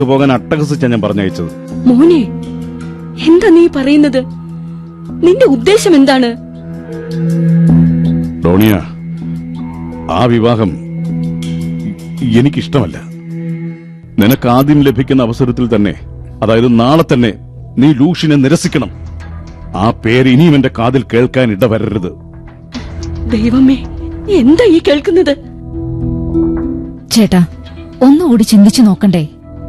പോകാൻ അട്ടഹസിച്ചാ ഞാൻ പറഞ്ഞയച്ചത് മോനെ എന്താ നീ പറയുന്നത് നിന്റെ ഉദ്ദേശം എന്താണ് ഡോണിയ ആ വിവാഹം എനിക്കിഷ്ടമല്ല നിനക്ക് ആദ്യം ലഭിക്കുന്ന അവസരത്തിൽ തന്നെ അതായത് നാളെ തന്നെ നീ ലൂഷിനെ നിരസിക്കണം ആ പേര് ഇനിയും എന്റെ കാതിൽ കേൾക്കാൻ ഇടവരരുത് ദൈവമേ എന്താ ഈ കേൾക്കുന്നത് ചേട്ടാ ഒന്നുകൂടി ചിന്തിച്ചു നോക്കണ്ടേ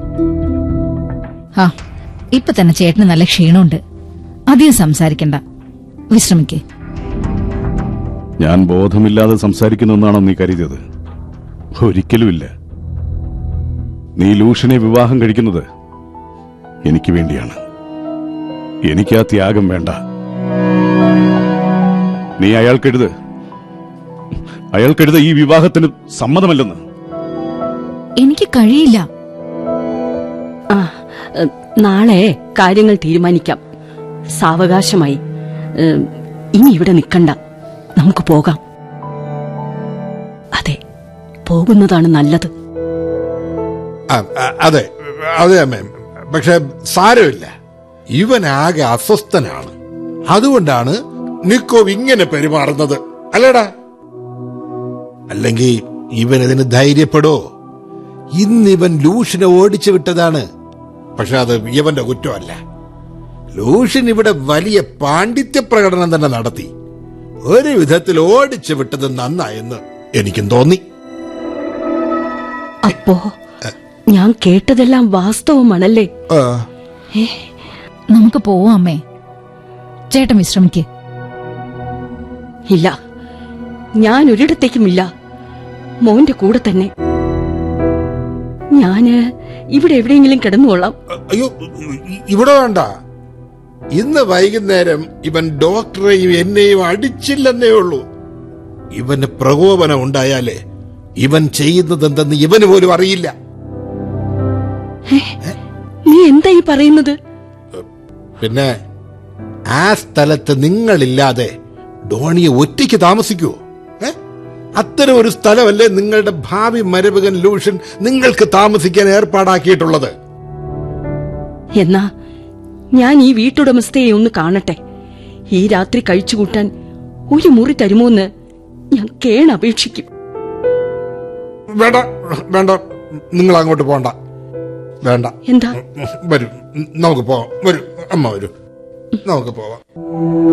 ആ ഇപ്പൊ തന്നെ ചേട്ടന് നല്ല ക്ഷീണമുണ്ട് അധികം സംസാരിക്കണ്ട വിശ്രമിക്കേ ഞാൻ ബോധമില്ലാതെ സംസാരിക്കുന്നെന്നാണോ നീ കരുതിയത് ഒരിക്കലുമില്ല നീ ലൂഷിനെ വിവാഹം കഴിക്കുന്നത് എനിക്ക് വേണ്ടിയാണ് എനിക്ക് ആ ത്യാഗം വേണ്ട നീ അയാൾക്കെഴുത് അയാൾക്കെഴുത് ഈ വിവാഹത്തിന് സമ്മതമല്ലെന്ന് എനിക്ക് കഴിയില്ല ആ ഏ, നാളെ കാര്യങ്ങൾ തീരുമാനിക്കാം സാവകാശമായി ഏ, ഇനി ഇവിടെ നിൽക്കണ്ട നമുക്ക് പോകാം അതെ പോകുന്നതാണ് നല്ലത് ആ, ആ, അതെ അതെ അമ്മേ പക്ഷെ സാരമില്ല ഇവൻ ആകെ അസ്വസ്ഥനാണ് അതുകൊണ്ടാണ് നിക്കോവ് ഇങ്ങനെ പെരുമാറുന്നത് അല്ലേടാ അല്ലെങ്കിൽ ഇവൻ ഇതിന് ധൈര്യപ്പെടോ ഇന്നിവൻ ലൂഷിനെ ഓടിച്ചു വിട്ടതാണ് പക്ഷെ അത് ഇവന്റെ കുറ്റമല്ല ലൂഷൻ ഇവിടെ വലിയ പാണ്ഡിത്യ പ്രകടനം തന്നെ നടത്തി ഒരു വിധത്തിൽ ഓടിച്ചു വിട്ടത് നന്നായെന്ന് എനിക്കും തോന്നി അപ്പോ ഞാൻ കേട്ടതെല്ലാം വാസ്തവമാണല്ലേ ആ, നമുക്ക് പോവാം അമ്മേ ചേട്ടൻ വിശ്രമിക്കേ ഇല്ല ഞാൻ ഒരിടത്തേക്കുമില്ല മോന്റെ കൂടെ തന്നെ ഞാന് ഇവിടെ എവിടെയെങ്കിലും കിടന്നുകൊള്ളാം അയ്യോ ഇ- ഇവിടെ വേണ്ട ഇന്ന് വൈകുന്നേരം ഇവൻ ഡോക്ടറെയും എന്നെയും അടിച്ചില്ലെന്നേ ഉള്ളൂ ഇവന് പ്രകോപനം ഉണ്ടായാലേ ഇവൻ ചെയ്യുന്നത് എന്തെന്ന് ഇവന് പോലും അറിയില്ല നീ എന്താ ഈ പറയുന്നത് പിന്നെ ആ സ്ഥലത്ത് നിങ്ങളില്ലാതെ ഡോണിയെ ഒറ്റയ്ക്ക് താമസിക്കുവോ ഏ? അത്തരം ഒരു സ്ഥലമല്ലേ നിങ്ങളുടെ ഭാവി മരപകൻ ലൂഷൻ നിങ്ങൾക്ക് താമസിക്കാൻ ഏർപ്പാടാക്കിയിട്ടുള്ളത് എന്നാ ഞാൻ ഈ വീട്ടുടമസ്ഥയെ ഒന്ന് കാണട്ടെ ഈ രാത്രി കഴിച്ചുകൂട്ടാൻ ഒരു മുറി തരുമോന്ന് ഞാൻ കേണപേക്ഷിക്കും വേണ്ട വേണ്ട നിങ്ങൾ അങ്ങോട്ട് പോണ്ട വേണ്ട എന്താ വരൂ നമുക്ക് പോവാം വരൂ അമ്മ വരൂ നമുക്ക് പോവാം